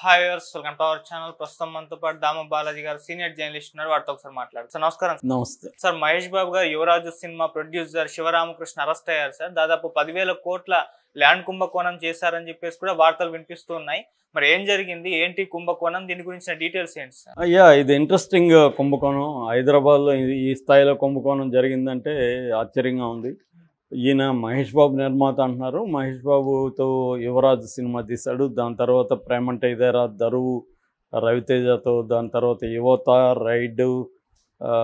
Hi viewers welcome to our channel ప్రస్తుతం మనతో పాటు దామ బాలాజీ గారు సీనియర్ జర్నలిస్ట్ ఉన్నారు వారితో ఒకసారి మాట్లాడు సార్ నమస్కారం నమస్తే సార్ మహేష్ బాబు గారు యువరాజు సినిమా ప్రొడ్యూసర్ శివరామకృష్ణ అరెస్ట్ అయ్యారు సార్ దాదాపు పదివేల కోట్ల ల్యాండ్ కుంభకోణం చేశారని చెప్పేసి కూడా వార్తలు వినిపిస్తూ ఉన్నాయి మరి ఏం జరిగింది ఏంటి కుంభకోణం దీని గురించిన డీటెయిల్స్ ఏంటి సార్ అయ్యా ఇది ఇంట్రెస్టింగ్ కుంభకోణం హైదరాబాద్లో ఈ- ఈ స్థాయిలో కుంభకోణం జరిగిందంటే ఆశ్చర్యంగా ఉంది ఈయన మహేష్ బాబు నిర్మాత అంటున్నారు మహేష్ బాబుతో యువరాజు సినిమా తీశాడు దాని తర్వాత ప్రేమంటే ఇదేరా దరువు రవితేజతో దాని తర్వాత యువత రైడ్ ఆ,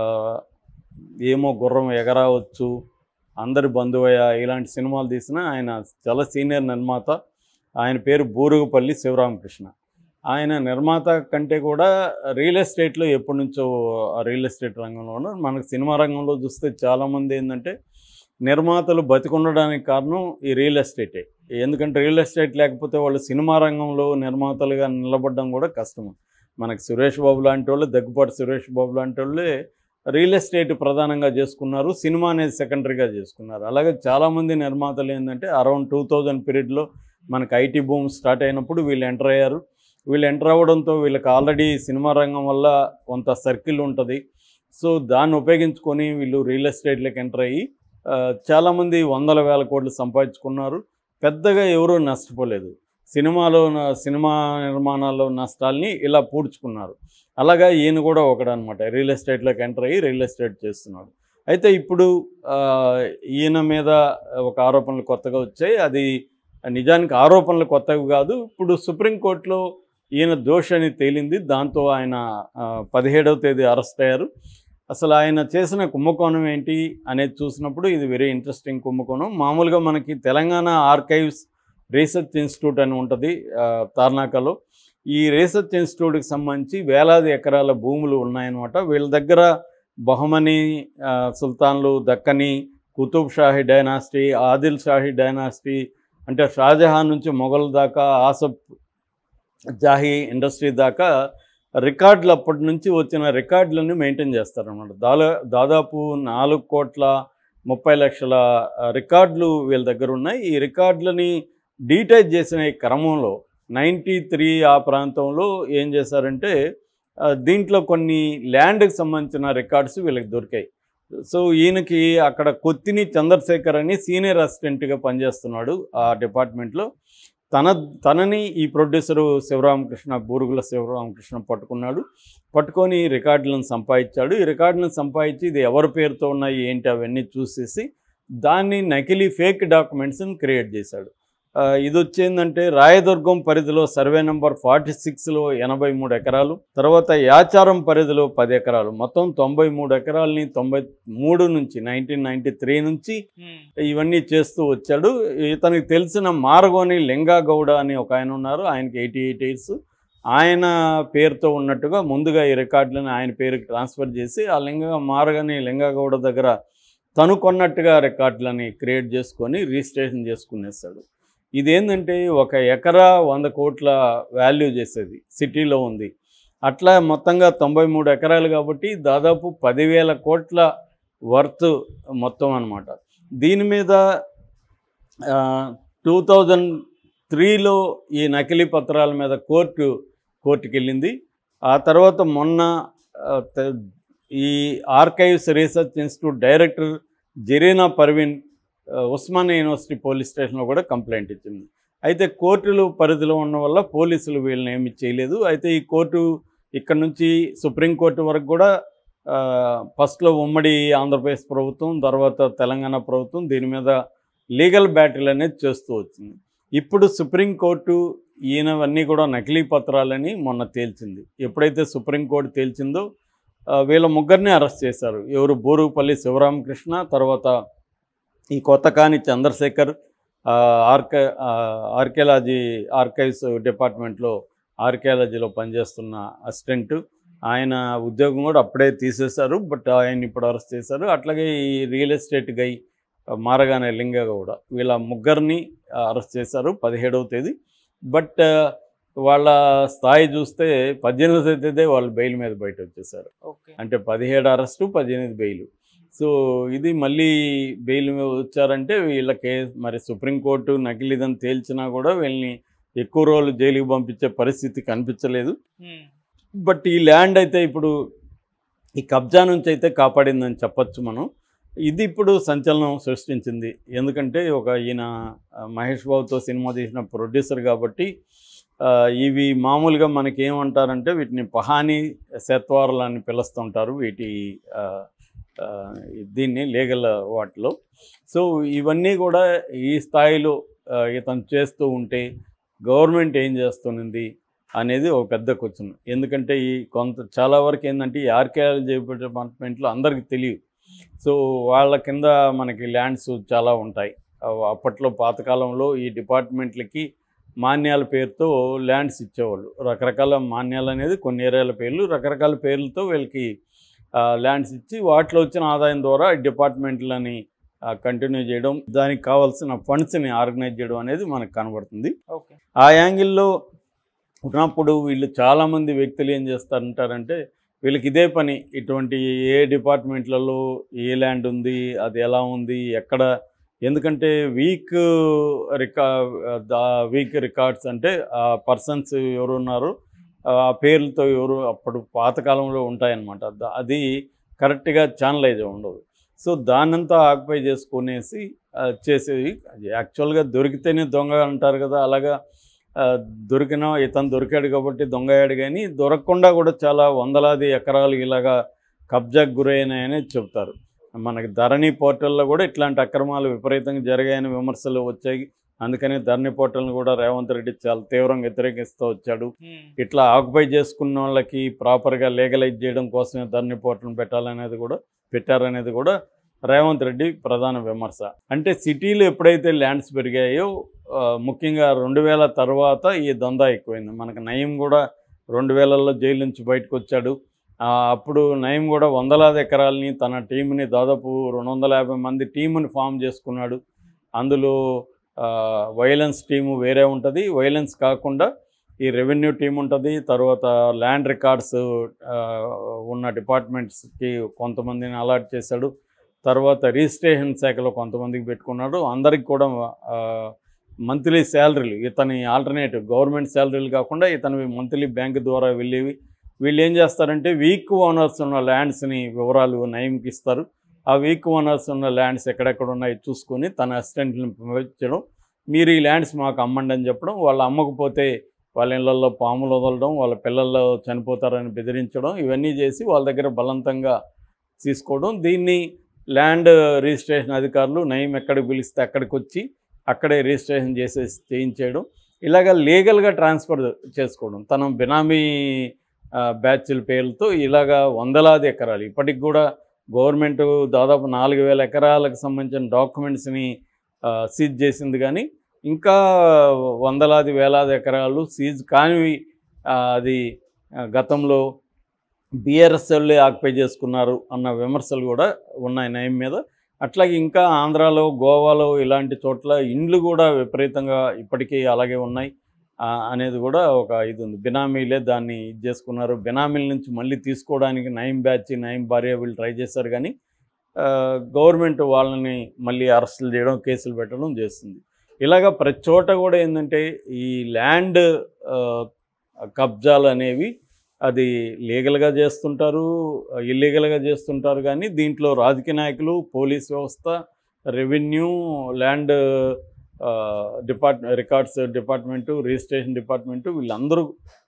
ఏమో గుర్రం ఎగరావచ్చు అందరి బంధువయ్య ఇలాంటి సినిమాలు తీసిన ఆయన చాలా సీనియర్ నిర్మాత ఆయన పేరు బూరుగుపల్లి శివరామకృష్ణ ఆయన నిర్మాత కంటే కూడా రియల్ ఎస్టేట్లో ఎప్పటి నుంచో ఆ రియల్ ఎస్టేట్ రంగంలో ఉన్నారు మనకు సినిమా రంగంలో చూస్తే చాలామంది ఏంటంటే నిర్మాతలు బతికుండడానికి కారణం ఈ రియల్ ఎస్టేటే ఎందుకంటే రియల్ ఎస్టేట్ లేకపోతే వాళ్ళు సినిమా రంగంలో నిర్మాతలుగా నిలబడడం కూడా కష్టం మనకి సురేష్ బాబు లాంటి వాళ్ళు దగ్గుపాటి సురేష్ బాబు లాంటి వాళ్ళే రియల్ ఎస్టేట్ ప్రధానంగా చేసుకున్నారు సినిమా అనేది సెకండరీగా చేసుకున్నారు అలాగే చాలామంది నిర్మాతలు ఏంటంటే అరౌండ్ టూ థౌజండ్ పీరియడ్లో మనకి ఐటీ బూమ్ స్టార్ట్ అయినప్పుడు వీళ్ళు ఎంటర్ అయ్యారు వీళ్ళు ఎంటర్ అవ్వడంతో వీళ్ళకి ఆల్రెడీ సినిమా రంగం వల్ల కొంత సర్కిల్ ఉంటుంది సో దాన్ని ఉపయోగించుకొని వీళ్ళు రియల్ ఎస్టేట్లోకి ఎంటర్ అయ్యి ఆ, చాలామంది వందల వేల కోట్లు సంపాదించుకున్నారు పెద్దగా ఎవరూ నష్టపోలేదు సినిమాలో న- సినిమా నిర్మాణాల్లో నష్టాల్ని ఇలా పూడ్చుకున్నారు అలాగా ఈయన కూడా ఒకడనమాట రియల్ ఎస్టేట్లోకి ఎంటర్ అయ్యి రియల్ ఎస్టేట్ చేస్తున్నాడు అయితే ఇప్పుడు ఆ, ఈయన మీద ఒక ఆరోపణలు కొత్తగా వచ్చాయి అది నిజానికి ఆరోపణలు కొత్తవి కాదు ఇప్పుడు సుప్రీంకోర్టులో ఈయన దోషి అని తేలింది దాంతో ఆయన ఆ, పదిహేడవ తేదీ అరెస్ట్ అయ్యారు అసలు ఆయన చేసిన కుంభకోణం ఏంటి అనేది చూసినప్పుడు ఇది వెరీ ఇంట్రెస్టింగ్ కుంభకోణం మామూలుగా మనకి తెలంగాణ ఆర్కైవ్స్ రీసెర్చ్ ఇన్స్టిట్యూట్ అని ఉంటుంది ఆ, తార్నాకలో ఈ రీసెర్చ్ ఇన్స్టిట్యూట్కి సంబంధించి వేలాది ఎకరాల భూములు ఉన్నాయన్నమాట వీళ్ళ దగ్గర బహమని ఆ, సుల్తాన్లు దక్కని కుతుబ్ షాహీ డైనాసిటీ ఆదిల్ షాహీ డైనాసిటీ అంటే షాజహాన్ నుంచి మొఘల్ దాకా ఆసఫ్ జాహీ ఇండస్ట్రీ దాకా రికార్డులు అప్పటి నుంచి వచ్చిన రికార్డులను మెయింటైన్ చేస్తారన్నమాట దాదా దాదాపు నాలుగు కోట్ల ముప్పై లక్షల ఆ, రికార్డులు వీళ్ళ దగ్గర ఉన్నాయి ఈ రికార్డులని డీటైల్ చేసిన ఈ క్రమంలో నైంటీ త్రీ ఆ ప్రాంతంలో ఏం చేశారంటే ఆ, దీంట్లో కొన్ని ల్యాండ్కి సంబంధించిన రికార్డ్స్ వీళ్ళకి దొరికాయి సో ఈయనకి అక్కడ కొత్తిని చంద్రశేఖర్ అని సీనియర్ అసిస్టెంట్గా పనిచేస్తున్నాడు ఆ డిపార్ట్మెంట్లో తన తనని ఈ ప్రొడ్యూసరు శివరామకృష్ణ బూరుగుల శివరామకృష్ణ పట్టుకున్నాడు పట్టుకొని ఈ రికార్డులను సంపాదించాడు ఈ రికార్డులను సంపాదించి ఇది ఎవరి పేరుతో ఉన్నాయి ఏంటి అవన్నీ చూసేసి దాన్ని నకిలీ ఫేక్ డాక్యుమెంట్స్ని క్రియేట్ చేశాడు ఆ, ఇది వచ్చేందంటే రాయదుర్గం పరిధిలో సర్వే నెంబర్ ఫార్టీ సిక్స్లో ఎనభై మూడు ఎకరాలు తర్వాత యాచారం పరిధిలో పది ఎకరాలు మొత్తం తొంభై మూడు ఎకరాలని తొంభై మూడు నుంచి నైన్టీన్ నైంటీ త్రీ నుంచి హ్మ్. ఇవన్నీ చేస్తూ వచ్చాడు ఇతనికి తెలిసిన మార్గోని లింగా గౌడ అని ఒక ఆయన ఉన్నారు ఆయనకి ఎయిటీ ఎయిట్ ఇయర్స్ ఆయన పేరుతో ఉన్నట్టుగా ముందుగా ఈ రికార్డులను ఆయన పేరుకి ట్రాన్స్ఫర్ చేసి ఆ లింగ మార్గని లింగా గౌడ దగ్గర తను కొన్నట్టుగా రికార్డులని క్రియేట్ చేసుకొని రిజిస్ట్రేషన్ చేసుకునేస్తాడు ఇదేంటంటే ఒక ఎకరా వంద కోట్ల వాల్యూ చేసేది సిటీలో ఉంది అట్లా మొత్తంగా తొంభై మూడు ఎకరాలు కాబట్టి దాదాపు పదివేల కోట్ల వర్త్ మొత్తం అనమాట దీని మీద టూ థౌజండ్ త్రీలో ఈ నకిలీ పత్రాల మీద కోర్టు కోర్టుకి వెళ్ళింది ఆ తర్వాత మొన్న ఆ, త- ఈ archives research institute director Zareena Parveen ఆ, ఉస్మానియా యూనివర్సిటీ పోలీస్ స్టేషన్లో కూడా కంప్లైంట్ ఇచ్చింది అయితే కోర్టులు పరిధిలో ఉన్న వల్ల పోలీసులు వీళ్ళని ఏమి చేయలేదు అయితే ఈ కోర్టు ఇక్కడ నుంచి సుప్రీంకోర్టు వరకు కూడా ఆ, ఫస్ట్లో ఉమ్మడి ఆంధ్రప్రదేశ్ ప్రభుత్వం తర్వాత తెలంగాణ ప్రభుత్వం దీని మీద లీగల్ బ్యాటిల్ అనేది చేస్తూ వచ్చింది ఇప్పుడు సుప్రీంకోర్టు ఈయనవన్నీ కూడా నకిలీ పత్రాలని మొన్న తేల్చింది ఎప్పుడైతే సుప్రీంకోర్టు తేల్చిందో ఆ, వీళ్ళ ముగ్గురిని అరెస్ట్ చేశారు ఎవరు బూరుగుపల్లి శివరామకృష్ణ తర్వాత ఈ కొత్తకాని చంద్రశేఖర్ ఆ, ఆర్కే ఆ, ఆర్కియాలజీ ఆర్కైవ్స్ డిపార్ట్మెంట్లో ఆర్కియాలజీలో పనిచేస్తున్న అసిస్టెంట్ ఆయన ఉద్యోగం కూడా అప్పుడే తీసేశారు బట్ ఆయన ఇప్పుడు అరెస్ట్ చేశారు అట్లాగే ఈ రియల్ ఎస్టేట్ గై మారగానే లింగ కూడా వీళ్ళ ముగ్గురిని అరెస్ట్ చేశారు పదిహేడవ తేదీ బట్ వాళ్ళ స్థాయి చూస్తే పద్దెనిమిదవ తేదీ వాళ్ళు బెయిల్ మీద బయట వచ్చేసారు ఓకే అంటే పదిహేడు అరెస్టు పద్దెనిమిది బెయిల్ సో ఇది మళ్ళీ బెయిల్ మీద వచ్చారంటే వీళ్ళకి మరి సుప్రీంకోర్టు నకిలీదని తేల్చినా కూడా వీళ్ళని ఎక్కువ రోజులు జైలుకి పంపించే పరిస్థితి కనిపించలేదు ఉమ్, బట్ ఈ ల్యాండ్ అయితే ఇప్పుడు ఈ కబ్జా నుంచి అయితే కాపాడిందని చెప్పొచ్చు మనం ఇది ఇప్పుడు సంచలనం సృష్టించింది ఎందుకంటే ఒక ఈయన ఆ, మహేష్ బాబుతో సినిమా తీసిన ప్రొడ్యూసర్ కాబట్టి ఆ, ఇవి మామూలుగా మనకి ఏమంటారంటే వీటిని పహానీ శత్వారాలు అని పిలుస్తుంటారు వీటి ఆ, ఆ, దీన్ని లీగల్ వాటిలో సో ఇవన్నీ కూడా ఈ స్థాయిలో ఆ, ఇతను చేస్తూ ఉంటే గవర్నమెంట్ ఏం చేస్తున్నది అనేది ఒక పెద్ద క్వశ్చన్ ఎందుకంటే ఈ కొంత చాలా వరకు ఏంటంటే ఈ ఆర్కియాలజీ డిపార్ట్మెంట్లో అందరికీ తెలియదు సో వాళ్ళ కింద మనకి ల్యాండ్స్ చాలా ఉంటాయి అవ- అప్పట్లో పాతకాలంలో ఈ డిపార్ట్మెంట్లకి మాన్యాల పేరుతో ల్యాండ్స్ ఇచ్చేవాళ్ళు రకరకాల మాన్యాలు అనేది కొన్ని ఏరియాల పేర్లు రకరకాల పేర్లతో వీళ్ళకి ల్యాండ్స్ ఇచ్చి వాటిలో వచ్చిన ఆదాయం ద్వారా ఈ డిపార్ట్మెంట్లని కంటిన్యూ చేయడం దానికి కావాల్సిన ఫండ్స్ని ఆర్గనైజ్ చేయడం అనేది మనకు కనబడుతుంది ఓకే ఆ యాంగిల్లో ఉన్నప్పుడు వీళ్ళు చాలామంది వ్యక్తులు ఏం చేస్తారంటారంటే వీళ్ళకి ఇదే పని ఇటువంటి ఏ డిపార్ట్మెంట్లలో ఏ ల్యాండ్ ఉంది అది ఎలా ఉంది ఎక్కడ ఎందుకంటే వీక్ రికా వీక్ రికార్డ్స్ అంటే ఆ పర్సన్స్ ఎవరు ఉన్నారో ఆ పేర్లతో ఎవరు అప్పుడు పాతకాలంలో ఉంటాయన్నమాట ద- అది కరెక్ట్గా ఛానలైజ్ ఉండదు సో దాన్నంతా ఆక్యుపై చేసుకునేసి ఆ, చేసేవి యాక్చువల్గా దొరికితేనే దొంగ అంటారు కదా అలాగా ఆ, దొరికిన ఇతను దొరికాడు కాబట్టి దొంగ అయ్యాడు కానీ దొరకకుండా కూడా చాలా వందలాది ఎకరాలు ఇలాగా కబ్జాకు గురైనాయని చెప్తారు మనకి ధరణి పోర్టల్లో కూడా ఇట్లాంటి అక్రమాలు విపరీతంగా జరిగాయని విమర్శలు వచ్చాయి అందుకని ధరణి పోర్టల్ని కూడా రేవంత్ రెడ్డి చాలా తీవ్రంగా వ్యతిరేకిస్తూ వచ్చాడు ఉమ్, ఇట్లా ఆక్యుపై చేసుకున్న వాళ్ళకి ప్రాపర్గా లీగలైజ్ చేయడం కోసమే ధరణి పోర్టల్ని పెట్టాలనేది కూడా పెట్టారనేది కూడా రేవంత్ రెడ్డి ప్రధాన విమర్శ అంటే సిటీలో ఎప్పుడైతే ల్యాండ్స్ పెరిగాయో ఆ, ముఖ్యంగా రెండు వేల తర్వాత ఈ దందా ఎక్కువైంది మనకు నయం కూడా రెండు వేలల్లో జైలు నుంచి బయటకు వచ్చాడు ఆ, అప్పుడు నయం కూడా వందలాది ఎకరాలని తన టీంని దాదాపు రెండు వందల యాభై మంది టీంని ఫామ్ చేసుకున్నాడు అందులో వైలెన్స్ టీము వేరే ఉంటుంది వైలెన్స్ కాకుండా ఈ రెవెన్యూ టీం ఉంటుంది తర్వాత ల్యాండ్ రికార్డ్స్ ఉన్న డిపార్ట్మెంట్స్కి కొంతమందిని అలాట్ చేశాడు తర్వాత రిజిస్ట్రేషన్ శాఖలో కొంతమందికి పెట్టుకున్నాడు అందరికి కూడా మంత్లీ శాలరీలు ఇతని ఆల్టర్నేటివ్ గవర్నమెంట్ శాలరీలు కాకుండా ఇతనివి మంత్లీ బ్యాంక్ ద్వారా వెళ్ళేవి వీళ్ళు ఏం చేస్తారంటే వీక్ ఓనర్స్ ఉన్న ల్యాండ్స్ని వివరాలు నయంకి ఇస్తారు ఆ వీక్ ఓనర్స్ ఉన్న ల్యాండ్స్ ఎక్కడెక్కడ ఉన్నాయో చూసుకొని తన అసిస్టెంట్ని పంపించడం మీరు ఈ ల్యాండ్స్ మాకు అమ్మండి అని చెప్పడం వాళ్ళు అమ్మకపోతే వాళ్ళ ఇళ్ళల్లో పాములు వదలడం వాళ్ళ పిల్లల్లో చనిపోతారని బెదిరించడం ఇవన్నీ చేసి వాళ్ళ దగ్గర బలవంతంగా తీసుకోవడం దీన్ని ల్యాండ్ రిజిస్ట్రేషన్ అధికారులు నయం ఎక్కడికి పిలిస్తే అక్కడికి వచ్చి అక్కడే రిజిస్ట్రేషన్ చేసేసి చేయించేయడం ఇలాగ లీగల్గా ట్రాన్స్ఫర్ చేసుకోవడం తన బినామీ ఆ, బ్యాచ్ల పేర్లతో ఇలాగా వందలాది ఎకరాలు ఇప్పటికి కూడా గవర్నమెంట్ దాదాపు నాలుగు వేల ఎకరాలకు సంబంధించిన డాక్యుమెంట్స్ని సీజ్ చేసింది కానీ ఇంకా వందలాది వేలాది ఎకరాలు సీజ్ కానివి ఆ, అది ఆ, గతంలో బీఆర్ఎస్ఎల్ఏ ఆక్యుపై చేసుకున్నారు అన్న విమర్శలు కూడా ఉన్నాయి నయం మీద అట్లాగే ఇంకా ఆంధ్రాలో గోవాలో ఇలాంటి చోట్ల ఇండ్లు కూడా విపరీతంగా ఇప్పటికీ అలాగే ఉన్నాయి ఆ, అనేది కూడా ఒక ఇది ఉంది బినామీలే దాన్ని ఇది చేసుకున్నారు బినామీల నుంచి మళ్ళీ తీసుకోవడానికి నయం బ్యాచ్ నయం భార్య వీళ్ళు ట్రై చేశారు కానీ ఆ, గవర్నమెంట్ వాళ్ళని మళ్ళీ అరెస్టులు చేయడం కేసులు పెట్టడం చేస్తుంది ఇలాగ ప్రతి చోట కూడా ఏంటంటే ఈ ల్యాండ్ ఆ, కబ్జాలు అనేవి అది లీగల్గా చేస్తుంటారు ఇల్లీగల్గా చేస్తుంటారు కానీ దీంట్లో రాజకీయ నాయకులు పోలీస్ వ్యవస్థ revenue land depart records department registration department వీళ్ళందరూ